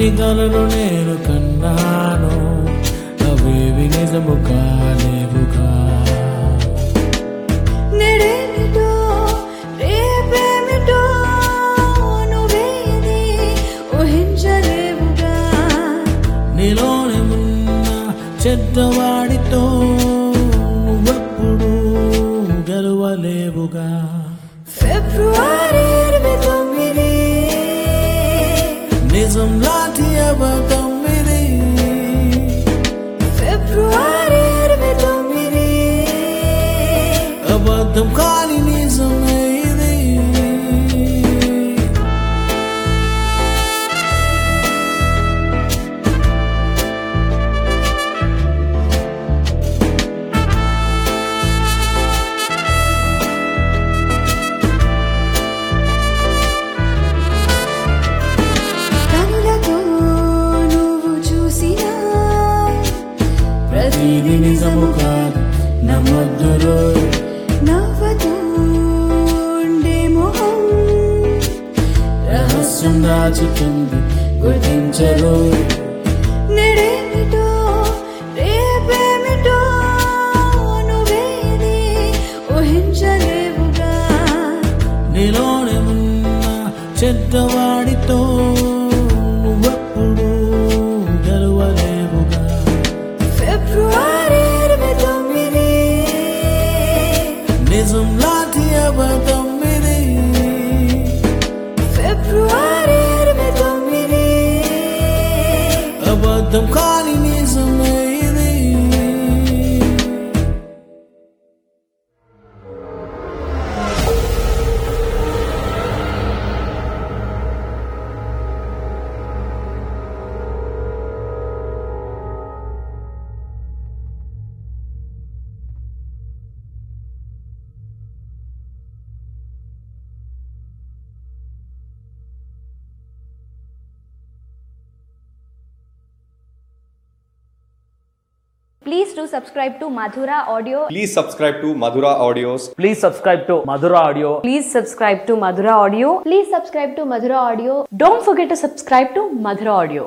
ఎన్ని కలలు నేను కన్నాను అవేవి నిజము కాలేవుగా నేడేమిటో రేపేమిటో నువ్వేది ఊహించలేవుగా నీలోని ఉన్న చెడ్డవాడితో నువ్వెప్పుడు గెలవలేవుగా ఫిబ్రవరి ఇరవై తొమ్మిది నిజం లాంటి అబద్ధం ఇది ఫిబ్రవరి ఇరవై తొమ్మిది అబద్ధం కాని నిజమే ఇది కనులతో నువ్వు చూసిన ప్రతి ఇది నిజము కాదు నమ్మొద్దురో నవ్వతో ఉండే మొహం రహస్యం దాచుతుంది గుర్తించరు నేడేమిటో రేపేమిటో నువ్వేది ఊహించలేవుగా నీలోనే ఉన్న చెడ్డవాడితో నువ్వెప్పుడు గెలవలేవుగా ఫిబ్రవరి ఇరవై తొమ్మిది నిజం లాంటి అబద్ధం ఇది ఫిబ్రవరి ఇరవై తొమ్మిది అబద్ధం కాని నిజమే ఇది Please do subscribe to Madhura Audio. Please subscribe to Madhura Audios. Please subscribe to Madhura Audio. Please subscribe to Madhura Audio. Please subscribe to Madhura Audio. Don't forget to subscribe to Madhura Audio.